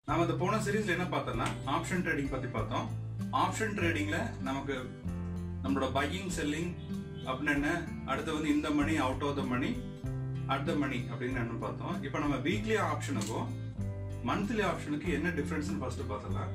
நாம இந்த போன சீரீஸ்ல என்ன பார்த்தோம்னா ஆப்ஷன் ட்ரேடிங் பத்தி பார்த்தோம் ஆப்ஷன் ட்ரேடிங்ல நமக்கு நம்மளோட பையிங் செல்லிங் அப்படின்னு என்ன அடுத்து வந்து இந்த money out of the money at the money அப்படின்னு என்ன பார்த்தோம் இப்போ நம்ம வீக்லி ஆப்ஷனுக்கும் மந்த்லி ஆப்ஷனுக்கு என்ன டிஃபரன்ஸ் ஃபர்ஸ்ட் பார்த்தலாம்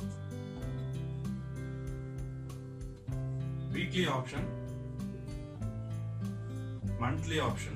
வீக்லி ஆப்ஷன் மந்த்லி ஆப்ஷன்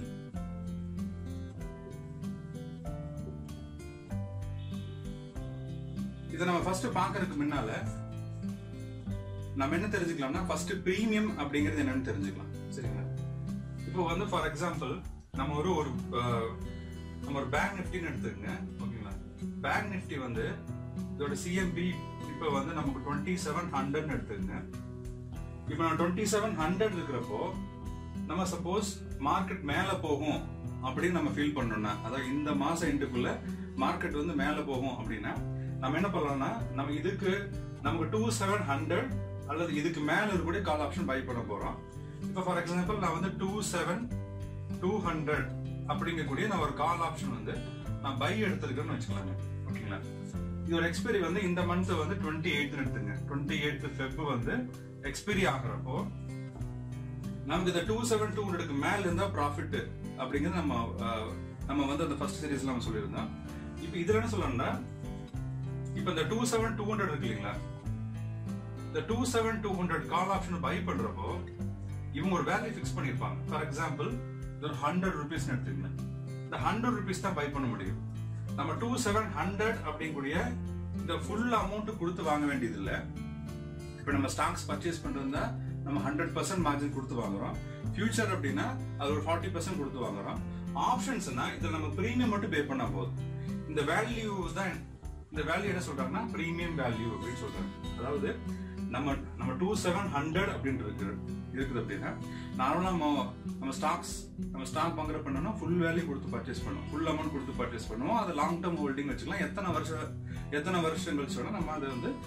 இதை நம்ம ஃபர்ஸ்ட் பாக்குறதுக்கு முன்னால நம்ம என்ன தெரிஞ்சுக்கலாம்னா ஃபர்ஸ்ட் பிரீமியம் அப்படிங்கிறது என்னன்னு தெரிஞ்சுக்கலாம் சரிங்களா இப்போ வந்து ஃபார் எக்ஸாம்பிள் நம்ம ஒரு ஒரு அஹ், நம்ம ஒரு பேங்க் நிஃப்டின்னு எடுத்துக்கங்க ஓகேங்களா பேங்க் நிஃப்டி வந்து இதோட சிஎம்பி இப்போ வந்து நமக்கு டுவெண்ட்டி செவன் ஹண்ட்ரட்னு எடுத்துக்கங்க இப்போ நான் டுவெண்ட்டி செவன் ஹண்ட்ரட் இருக்கிறப்போ நம்ம சப்போஸ் மார்க்கெட் மேல போகும் அப்படின்னு நம்ம ஃபீல் பண்ணோம்னா அதாவது இந்த மாசம் எண்டுக்குள்ள மார்க்கெட் வந்து மேல போகும் அப்படின்னா நம்ம என்ன பண்ணலாம்னா நம்ம இதுக்கு நமக்கு டூ செவன் ஹண்ட்ரட் அல்லது இதுக்கு மேல இருக்கக்கூடிய கால் ஆப்ஷன் பை பண்ண போறோம் இப்போ ஃபார் எக்ஸாம்பிள் நான் வந்து டூ செவன் டூ ஹண்ட்ரட் அப்படிங்கக்கூடிய நான் ஒரு கால் ஆப்ஷன் வந்து நான் பை எடுத்திருக்கேன்னு வச்சுக்கலாங்க ஓகேங்களா இதோட எக்ஸ்பைரி வந்து இந்த மந்த் வந்து டுவெண்ட்டி எயித் எடுத்துங்க டுவெண்ட்டி எயித் ஃபெப் வந்து எக்ஸ்பைரி ஆகுறப்போ நமக்கு இந்த டூ செவன் டூ ஹண்ட்ரடுக்கு மேல இருந்தா ப்ராஃபிட் அப்படிங்கிறது நம்ம அஹ், நம்ம வந்து அந்த ஃபர்ஸ்ட் சீரீஸ்ல நம்ம சொல்லியிருந்தோம் இப்போ இதுல என்ன சொல்லணும்னா இப்போ இந்த டூ செவன் டூ ஹண்ட்ரட் இருக்கு இல்லைங்களா இந்த two seven two hundred call option buy பண்றப்போ இவங்க ஒரு வேல்யூ ஃபிக்ஸ் பண்ணிருப்பாங்க ஃபார் எக்ஸாம்பிள் இது ஒரு ஹண்ட்ரட் ருபீஸ் எடுத்துக்கங்க இந்த ஹண்ட்ரட் ருபீஸ் தான் பை பண்ண முடியும் நம்ம டூ செவன் ஹண்ட்ரட் அப்படிங்கக்கூடிய இந்த ஃபுல் அமௌண்ட் கொடுத்து வாங்க வேண்டியது இல்லை இப்போ நம்ம ஸ்டாக்ஸ் பர்ச்சேஸ் பண்றதா நம்ம ஹண்ட்ரட் பர்சன்ட் மார்ஜின் கொடுத்து வாங்குறோம் ஃபியூச்சர் அப்படின்னா அது ஒரு ஃபார்ட்டி பர்சன்ட் கொடுத்து வாங்குறோம் ஆப்ஷன்ஸ்னா இதில் நம்ம ப்ரீமியம் மட்டும் பே பண்ணா போதும் இந்த வேல்யூ தான் இந்த வேல்யூ என்ன சொல்றாங்கன்னா ப்ரீமியம் வேல்யூ அப்படின்னு சொல்றாங்க அதாவது நம்ம நம்ம டூ செவன் ஹண்ட்ரட் அப்படின்னு இருக்கு இருக்குது அப்படின்னா நார்மலாக நம்ம நம்ம ஸ்டாக்ஸ் நம்ம ஸ்டாக் வாங்குற பண்ணோம்னா ஃபுல் வேல்யூ கொடுத்து பர்ச்சேஸ் பண்ணுவோம் ஃபுல் அமௌண்ட் கொடுத்து பர்ச்சேஸ் பண்ணுவோம் அது லாங் டேர்ம் ஹோல்டிங் வச்சுக்கலாம் எத்தனை வருஷம் எத்தனை வருஷம் கழிச்சு வேணா நம்ம அதை வந்து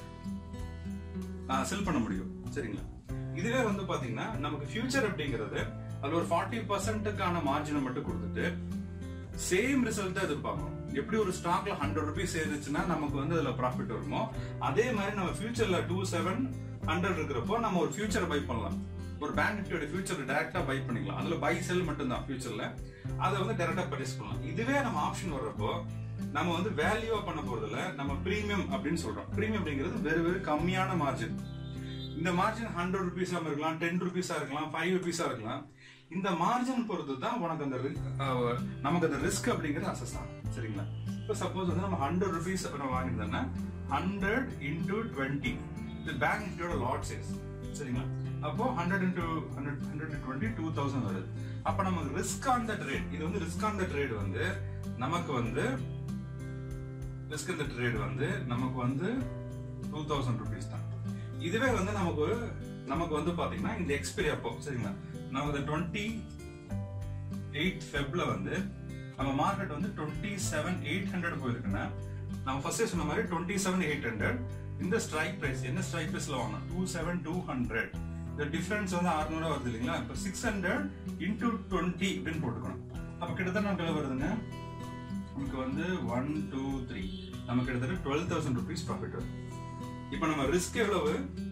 செல் பண்ண முடியும் சரிங்களா இதுவே வந்து பாத்தீங்கன்னா நமக்கு ஃபியூச்சர் அப்படிங்கிறது அதுல ஒரு ஃபார்ட்டி பர்சன்ட்டுக்கான மார்ஜினை மட்டும் கொடுத்துட்டு சேம் ரிசல்ட் எதிர்பார்க்கணும் எப்படி ஒரு ஸ்டாக்ல ஹண்ட்ரட் ருபீஸ் ஏறிச்சுன்னா நமக்கு வந்து அதுல ப்ராஃபிட் வருமோ அதே மாதிரி நம்ம ஃபியூச்சர்ல டூ செவன் ஹண்ட்ரட் இருக்கிறப்போ நம்ம ஒரு ஃபியூச்சர் பை பண்ணலாம் ஒரு பேங்க் நிஃப்டியோட ஃபியூச்சர் டைரக்டா பை பண்ணிக்கலாம் அதுல பை செல் மட்டும் தான் ஃபியூச்சர்ல அதை வந்து டைரக்டா பர்ச்சேஸ் பண்ணலாம் இதுவே நம்ம ஆப்ஷன் வர்றப்போ நம்ம வந்து வேல்யூவா பண்ண போறதுல நம்ம பிரீமியம் அப்படின்னு சொல்றோம் பிரீமியம் அப்படிங்கிறது வெறு வெறு கம்மியான மார்ஜின் இந்த மார்ஜின் ஹண்ட்ரட் ருபீஸா இருக்கலாம் டென் ருபீஸா இருக்கலாம் ஃபைவ் ருபீஸா இருக்கலாம் இந்த மார்ஜின் பொறுத்து தான் உனக்கு அந்த ri- அஹ், நமக்கு அந்த ரிஸ்க் அப்படிங்கிறது அசஸ் ஆகும் சரிங்களா இப்போ சப்போஸ் வந்து நம்ம ஹண்ட்ரட் ருபீஸ் நம்ம வாங்கியிருந்தோம்னா ஹண்ட்ரட் இன்டூ டுவெண்ட்டி இது பேங்க் நிஃப்டியோட லாட் சைஸ் சரிங்களா அப்போ hundred into hundred hundred twenty two thousand வருது அப்போ நமக்கு ரிஸ்க் ஆன் த ட்ரேட் இது வந்து ரிஸ்க் ஆன் த ட்ரேட் வந்து நமக்கு வந்து ரிஸ்க் இந்த ட்ரேட் வந்து நமக்கு வந்து டூ தௌசண்ட் ருபீஸ் தான் இதுவே வந்து நமக்கு ஒரு நமக்கு வந்து பாத்தீங்கன்னா இந்த எக்ஸ்பைரி அப்போ சரிங்களா நமக்கு டுவெண்ட்டி எயிட் ஃபெப்ல வந்து நம்ம மார்க்கெட் வந்து டுவெண்ட்டி செவன் எயிட் ஹண்ட்ரட் போயிருக்குன்னா நம்ம ஃபர்ஸ்டே சொன்ன மாதிரி டுவெண்ட்டி செவன் எயிட் ஹண்ட்ரட் இந்த ஸ்ட்ரைக் பிரைஸ் என்ன ஸ்ட்ரைக் பிரைஸ்ல வாங்கணும் டூ செவன் டூ ஹண்ட்ரட் இந்த டிஃபரன்ஸ் வந்து அறுநூறு வருது இல்லைங்களா இப்போ சிக்ஸ் ஹண்ட்ரட் இன்டூ டுவெண்ட்டி அப்படின்னு போட்டுக்கணும் அப்போ கிட்டத்தட்ட நமக்கு எவ்வளவு வருதுங்க நமக்கு வந்து ஒன் டூ த்ரீ நமக்கு கிட்டத்தட்ட டுவெல் தௌசண்ட் ருபீஸ் ப்ராஃபிட் வருது இப்போ நம்ம ரிஸ்க் எவ்வளவு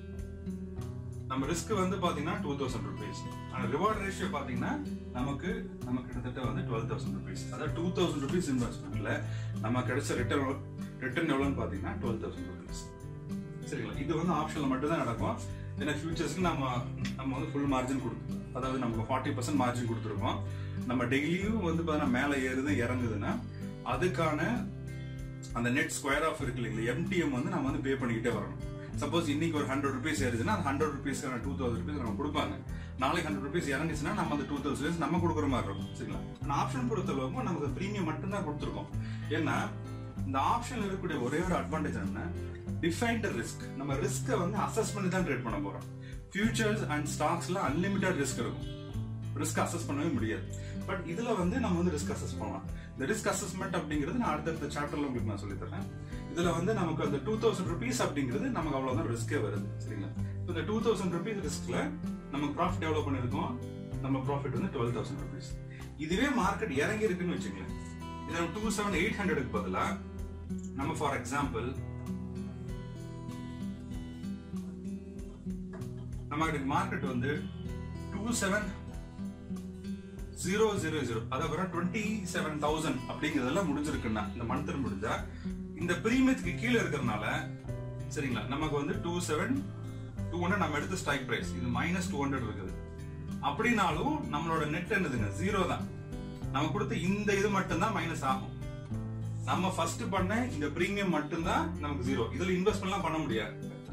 நம்ம ரிஸ்க் வந்து பாத்தீங்கன்னா டூ தௌசண்ட் ருபீஸ் ஆனா ரிவார்ட் ரேஷியோ பாத்தீங்கன்னா நமக்கு நமக்கு கிட்டத்தட்ட வந்து டுவெல் தௌசண்ட் ருபீஸ் அதாவது டூ தௌசண்ட் ருபீஸ் இன்வெஸ்ட்மெண்ட்ல நம்ம கிடைச்ச ரிட்டர்ன் ரிட்டர்ன் எவ்வளோன்னு பாத்தீங்கன்னா டுவெல் தௌசண்ட் ருபீஸ் சரிங்களா இது வந்து ஆப்ஷன்ல மட்டும் தான் நடக்கும் ஏன்னா ஃபியூச்சர்ஸ்க்கு நம்ம நம்ம வந்து ஃபுல் மார்ஜின் கொடுத்து அதாவது நமக்கு ஃபார்ட்டி பர்சன்ட் மார்ஜின் கொடுத்துருக்கோம் நம்ம டெய்லியும் வந்து பார்த்தீங்கன்னா மேலே ஏறுது இறங்குதுன்னா அதுக்கான அந்த நெட் ஸ்கொயர் ஆஃப் இருக்கு இல்லைங்களா எம்டிஎம் வந்து நம்ம வந்து பே பண்ணிக்கிட்டே வரணும் சப்போஸ் இன்னைக்கு ஒரு ஹண்ட்ரட் ருபீஸ் ஏறுதுன்னா அந்த ஹண்ட்ரட் ருபீஸ்க்கான டூ தௌசண்ட் ருபீஸ் நம்ம கொடுப்பாங்க நாளைக்கு ஹண்ட்ரட் ருபீஸ் இறங்குச்சுன்னா நம்ம அந்த டூ தௌசண்ட் நம்ம கொடுக்குற மாதிரி இருக்கும் சரிங்களா ஆனால் ஆப்ஷன் பொறுத்தளவுக்கு நமக்கு ப்ரீமியம் மட்டும்தான் கொடுத்துருக்கோம் ஏன்னா இந்த ஆப்ஷன்ல இருக்கக்கூடிய ஒரே ஒரு அட்வான்டேஜ் என்ன டிஃபைன்ட் ரிஸ்க் நம்ம ரிஸ்க்கை வந்து அசஸ் பண்ணி தான் ட்ரேட் பண்ண போறோம் ஃபியூச்சர்ஸ் அண்ட் ஸ்டாக்ஸ்ல அன்லிமிட்டட் ரிஸ்க் இருக்கும் ரிஸ்க் அசஸ் பண்ணவே முடியாது பட் இதுல வந்து நம்ம வந்து ரிஸ்க் அசஸ் பண்ணலாம் இந்த ரிஸ்க் அசஸ்மெண்ட் அப்படிங்கிறது நான் அடுத்தடுத்த சாப்டர்ல உங்களுக்கு நான் சொல்லி தரேன் இதுல வந்து நமக்கு அந்த டூ தௌசண்ட் ருபீஸ் அப்படிங்கிறது நமக்கு அவ்வளவுதான் ரிஸ்கே வருது சரிங்களா இப்போ இந்த டூ தௌசண்ட் ருபீஸ் ரிஸ்க்ல நமக்கு ப்ராஃபிட் எவ்வளவு பண்ணிருக்கோம் நம்ம ப்ராஃபிட் வந்து டுவெல் தௌசண்ட் ருபீஸ் இதுவே மார்க்கெட் இறங்கி இருக்குன்னு வச்சுங்களேன் இதுல டூ செவன் எயிட் ஹண்ட்ரடுக்கு பதிலா நம்ம ஃபார் எக்ஸாம்பிள் நம்ம மார்க்கெட் வந்து two seven zero zero zero அதாவது டுவெண்ட்டி செவன் தௌசண்ட் அப்படிங்கறதெல்லாம் முடிஞ்சிருக்குன்னா இந்த மந்த் முடிஞ்சா இந்த பிரீமியத்துக்கு கீழே இருக்கிறதுனால சரிங்களா நமக்கு வந்து டூ செவன் டூ ஹண்ட்ரட் நம்ம எடுத்த ஸ்ட்ரைக் பிரைஸ் இது மைனஸ் டூ ஹண்ட்ரட் இருக்குது அப்படின்னாலும் நம்மளோட நெட் என்னதுங்க ஜீரோ தான் நம்ம கொடுத்த இந்த இது மட்டும்தான் மைனஸ் ஆகும் நம்ம ஃபர்ஸ்ட் பண்ண இந்த பிரீமியம் மட்டும்தான் நமக்கு ஜீரோ இதுல இன்வெஸ்ட்மெண்ட்லாம் பண்ண முடியாது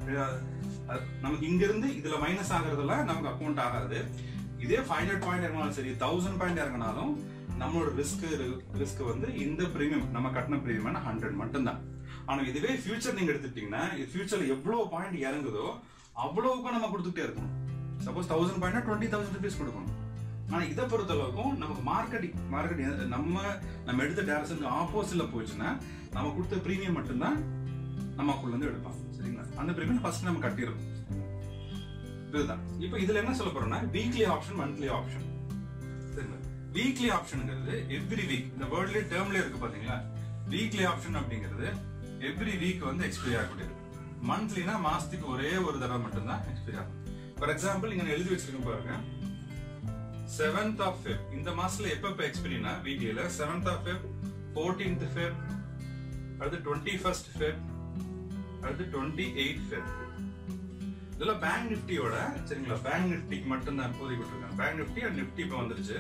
அஹ் நமக்கு இங்க இருந்து இதுல மைனஸ் ஆகுறதெல்லாம் நமக்கு அக்கௌண்ட் ஆகாது இதே ஃபைவ் ஹண்ட்ரட் பாயிண்ட் இறங்கினாலும் சரி தௌசண்ட் பாயிண்ட் இறங்கினாலும் நம்மளோட ரிஸ்க் ரிஸ்க் வந்து இந்த பிரீமியம் நம்ம கட்டின பிரீமியம் ஹண்ட்ரட் மட்டும்தான் ஆனா இதுவே ஃபியூச்சர் நீங்க எடுத்துட்டீங்கன்னா ஃபியூச்சர்ல எவ்வளவு பாயிண்ட் இறங்குதோ அவ்வளவுக்கும் நம்ம கொடுத்துட்டே இருக்கணும் suppose thousand point twenty thousand rupees கொடுக்கணும் ஆனா இதை பொறுத்த அளவுக்கும் நமக்கு மார்க்கெட்டிங் மார்க்கெட் நம்ம நம்ம எடுத்த டேரக்ஷனுக்கு ஆப்போசிட்ல போச்சுன்னா நம்ம கொடுத்த பிரீமியம் மட்டும்தான் நமக்குள்ள இருந்து எடுப்பான் சரிங்களா அந்த பிரீமியம் ஃபர்ஸ்ட் நம்ம கட்டிடும் இதுதான் இப்போ இதுல என்ன சொல்ல போறோம்னா வீக்லி ஆப்ஷன் மந்த்லி ஆப்ஷன் சரிங்களா வீக்லி ஆப்ஷனுங்கிறது எவ்ரி வீக் இந்த வேர்ல்ட்லயே டேர்ம்ல இருக்கு பாத்தீங்களா வீக்லி ஆப்ஷன் அப்படிங்கிறது எவ்ரி வீக் வந்து எக்ஸ்பைரி ஆகக்கூடியது மந்த்லினா மாசத்துக்கு ஒரே ஒரு தடவை மட்டும்தான் எக்ஸ்பைரி ஆகும் ஃபார் எக்ஸாம்பிள் இங்க நான் எழுதி வச்சிருக்கேன் பாருங்க செவன்த் ஆஃப் ஃபெப் இந்த மாசத்துல எப்ப எப்ப எக்ஸ்பைரினா வீக்லியில seventh of Feb fourteenth Feb அடுத்து டுவெண்ட்டி ஃபர்ஸ்ட் ஃபெப் அடுத்து டுவெண்ட்டி எயிட் ஃபெப் இதெல்லாம் பேங்க் நிஃப்டியோட சரிங்களா பேங்க் நிஃப்டிக்கு மட்டும் தான் இப்போதைக்கு விட்டுருக்காங்க பேங்க் நிஃப்டி அண்ட் நிஃப்டி இப்போ வந்துருச்சு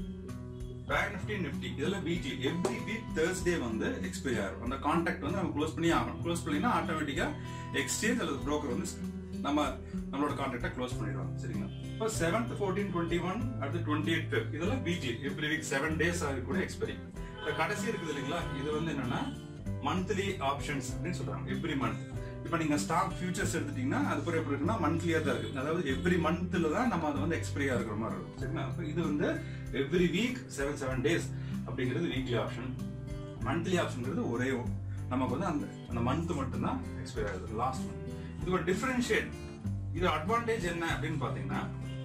பேங்க் நிஃப்டி நிஃப்டி இதெல்லாம் வீக்லி எவ்ரி வீக் தேர்ஸ்டே வந்து எக்ஸ்பைரி ஆகும் அந்த கான்டாக்ட் வந்து நம்ம க்ளோஸ் பண்ணி ஆகணும் க்ளோஸ் பண்ணினா ஆட்டோமேட்டிக்கா எக்ஸ்சேஞ்ச் அல்லது broker வந்து நம்ம நம்மளோட கான்டாக்டை க்ளோஸ் பண்ணிடுவாங்க சரிங்களா இப்போ செவன்த் ஃபோர்டீன் டுவெண்ட்டி ஒன் அடுத்து டுவெண்ட்டி எயிட் ஃபெப் இதெல்லாம் weekly every week seven days ஆகக்கூடிய எக்ஸ்பைரி இந்த கடைசி இருக்குது இல்லைங்களா இது வந்து என்னன்னா மந்த்லி ஆப்ஷன்ஸ் அப்படின்னு சொல்றாங்க எவ்ரி மந்த் இப்போ நீங்க ஸ்டாக் ஃபியூச்சர்ஸ் எடுத்துட்டீங்கன்னா அது பிறகு எப்படி இருக்குன்னா மந்த்லியா தான் இருக்கு அதாவது எவ்ரி மந்த்ல தான் நம்ம அது வந்து எக்ஸ்பைரியா இருக்கிற மாதிரி இருக்கும் சரிங்களா அப்போ இது வந்து every week seven seven days அப்படிங்கிறது வீக்லி ஆப்ஷன் மந்த்லி ஆப்ஷன்ங்கிறது ஒரே ஒ- நமக்கு வந்து அந்த அந்த மந்த் மட்டும்தான் எக்ஸ்பைரி ஆகுது லாஸ்ட் மந்த் இது ஒரு டிஃபரன்ஷியேட் இது அட்வான்டேஜ் என்ன அப்படின்னு பாத்தீங்கன்னா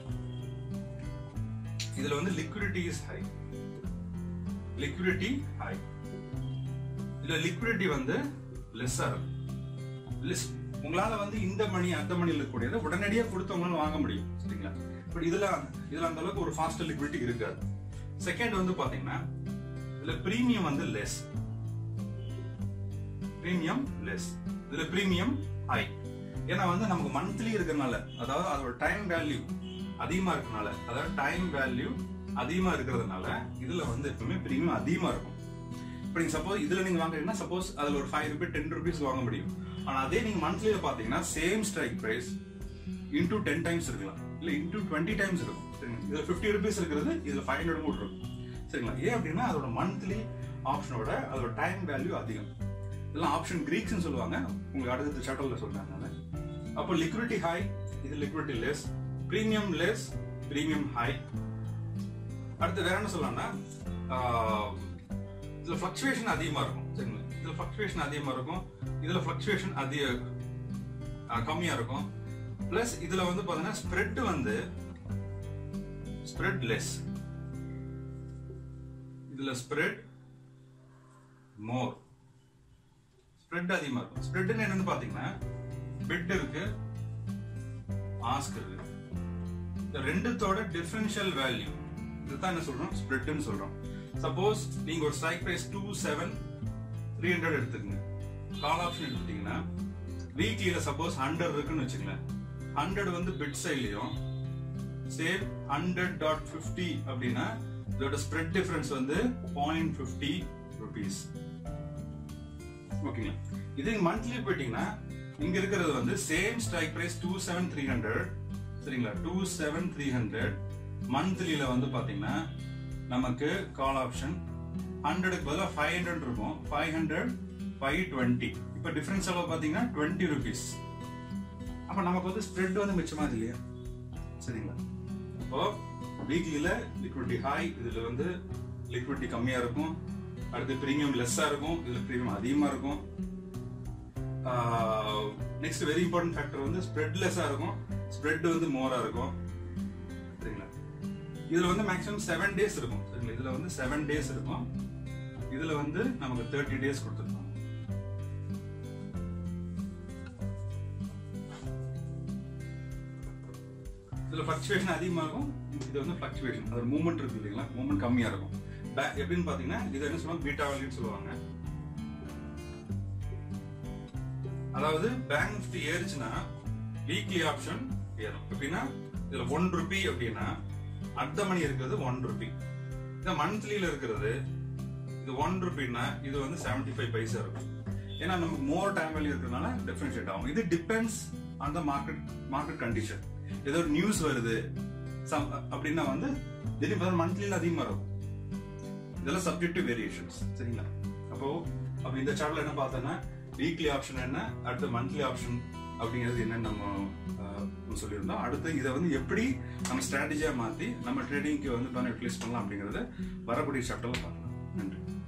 இதுல வந்து liquidity is high liquidity high இதுல லிக்விடிட்டி வந்து லெஸ்ஸா இருக்கும் லிஸ்ட் உங்களால வந்து இந்த மணி அந்த மணியில் இருக்கக்கூடியதை உடனடியாக கொடுத்து உங்களால வாங்க முடியும் சரிங்களா பட் இதுல இதுல அந்த அளவுக்கு ஒரு ஃபாஸ்டர் லிக்விடிட்டி இருக்காது செகண்ட் வந்து பாத்தீங்கன்னா இதுல பிரீமியம் வந்து லெஸ் பிரீமியம் லெஸ் இதுல பிரீமியம் ஹை ஏன்னா வந்து நமக்கு மந்த்லி இருக்கறனால அதாவது அதோட டைம் வேல்யூ அதிகமா இருக்கறனால அதாவது டைம் வேல்யூ அதிகமா இருக்கிறதுனால இதுல வந்து எப்பவுமே பிரீமியம் அதிகமா இருக்கும் இப்போ நீங்க சப்போஸ் இதுல நீங்க வாங்குறீங்கன்னா சப்போஸ் அதுல ஒரு ஃபைவ் ருபி டென் ருபீஸ் வாங்க முடியும் ஆனா அதே நீங்க மந்த்லியில பாத்தீங்கன்னா same strike price into ten times இருக்கலாம் இல்ல இன்டூ டுவெண்ட்டி டைம்ஸ் இருக்கும் சரிங்களா இதுல ஃபிஃப்டி ருபீஸ் இருக்கிறது இதுல ஃபைவ் ஹண்ட்ரட் கூட இருக்கும் சரிங்களா ஏன் அப்படின்னா அதோட மந்த்லி ஆப்ஷனோட அதோட டைம் வேல்யூ அதிகம் இதெல்லாம் ஆப்ஷன் கிரீக்ஸ்னு சொல்லுவாங்க உங்களுக்கு அடுத்த சாப்டர்ல சொல்றாங்க நான் அப்போ லிக்விடிட்டி ஹை இது liquidity less premium less premium high அடுத்து வேற என்ன சொல்லலாம்னா ஆஹ், இதுல ஃபிளக்சுவேஷன் அதிகமா இருக்கும் சரிங்களா இதுல ஃபிளக்சுவேஷன் அதிகமா இருக்கும் இதுல ஃபிளக்சுவேஷன் அதிக ஆஹ், கம்மியா இருக்கும் பிளஸ் இதுல வந்து பாத்தீங்கன்னா ஸ்ப்ரெட் வந்து ஸ்ப்ரெட் லெஸ் இதுல ஸ்ப்ரெட் மோர் ஸ்ப்ரெட் அதிகமா இருக்கும் ஸ்ப்ரெட்னு என்னன்னு பாத்தீங்கன்னா பிட் இருக்கு ஆஸ்க் இருக்கு இந்த ரெண்டுத்தோட டிஃபரன்ஷியல் வேல்யூ இதுதான் என்ன சொல்றோம் ஸ்ப்ரெட்னு சொல்றோம் சப்போஸ் நீங்க ஒரு strike price two seven three hundred எடுத்துக்கங்க கால் ஆப்ஷன் எடுத்துட்டீங்கன்னா வீக்லியில சப்போஸ் ஹண்ட்ரட் இருக்குன்னு வச்சுங்களேன் ஹண்ட்ரட் வந்து பிட் சைட்லயும் சேம் ஹண்ட்ரட் டாட் ஃபிஃப்டி அப்படின்னா இதோட ஸ்ப்ரெட் டிஃபரன்ஸ் வந்து பாயிண்ட் ஃபிஃப்டி ருபீஸ் ஓகேங்களா இது மந்த்லி போயிட்டீங்கன்னா இங்க இருக்கிறது வந்து same strike price two seven three hundred சரிங்களா டூ செவன் த்ரீ ஹண்ட்ரட் மந்த்லியில வந்து பாத்தீங்கன்னா நமக்கு கால் ஆப்ஷன் ஹண்ட்ரடுக்கு பதிலாக ஃபைவ் ஹண்ட்ரட் இருக்கும் ஃபைவ் ஹண்ட்ரட் ஃபைவ் டுவெண்ட்டி இப்போ டிஃபரன்ஸ் எவ்வளோ பார்த்தீங்கன்னா டுவெண்ட்டி ருபீஸ் அப்போ நமக்கு வந்து ஸ்ப்ரெட் வந்து மிச்சமாது இல்லையா சரிங்களா அப்போ வீக்லியில லிக்விடிட்டி ஹை இதுல வந்து லிக்விடிட்டி கம்மியா இருக்கும் அடுத்து பிரீமியம் லெஸ்ஸா இருக்கும் இதுல பிரீமியம் அதிகமா இருக்கும் நெக்ஸ்ட் வெரி இம்பார்ட்டன்ட் ஃபேக்டர் வந்து ஸ்ப்ரெட் லெஸ்ஸா இருக்கும் ஸ்ப்ரெட் வந்து மோரா இருக்கும் சரிங்களா இதுல வந்து மேக்ஸிமம் செவன் டேஸ் இருக்கும் சரிங்களா இதுல வந்து செவன் டேஸ் இருக்கும் இதுல வந்து நமக்கு தேர்ட்டி டேஸ் கொடுத்துருக்கோம் இதுல ஃபிளக்சுவேஷன் அதிகமாகும் இது வந்து ஃபிளக்சுவேஷன் அது மூவ்மெண்ட் இருக்கு இல்லைங்களா மூவ்மெண்ட் கம்மியா இருக்கும் Ba- எப்படின்னு பாத்தீங்கன்னா இது என்ன சொல்லுவாங்க பீட்டா வேல்யூன்னு சொல்லுவாங்க அதாவது பேங்க் நிஃப்டி ஏறுச்சுன்னா வீக்லி ஆப்ஷன் ஏறும் எப்படின்னா இதுல ஒன் ருபி அப்படின்னா அடுத்த மணி இருக்கிறது ஒன் ருபி இந்த மந்த்லியில இருக்கிறது இது ஒன் ருபின்னா இது வந்து 75 ஃபைவ் பைசா இருக்கும் ஏன்னா நமக்கு மோர் டைம் வேல்யூ இருக்கிறதுனால டிஃபரன்ஷியேட் ஆகும் இது depends on the market market condition ஏதோ ஒரு நியூஸ் வருது some- அப்படின்னா வந்து திடீர்னு மந்த்லியில் அதிகமாக இருக்கும் இதெல்லாம் சப்ஜெக்டிவ் வேரியேஷன்ஸ் சரிங்களா அப்போ அப்போ இந்த சார்ட்ல என்ன பார்த்தோன்னா வீக்லி ஆப்ஷன் என்ன அடுத்து மந்த்லி ஆப்ஷன் அப்படிங்கிறது என்னன்னு நம்ம அஹ், சொல்லியிருந்தோம் அடுத்து இதை வந்து எப்படி நம்ம ஸ்ட்ராட்டஜியா மாத்தி நம்ம ட்ரேடிங்க்கு வந்து பண்ண யூட்டிலைஸ் பண்ணலாம் அப்படிங்கறத வரக்கூடிய சாப்டர்ல பார்க்கலாம் நன்றி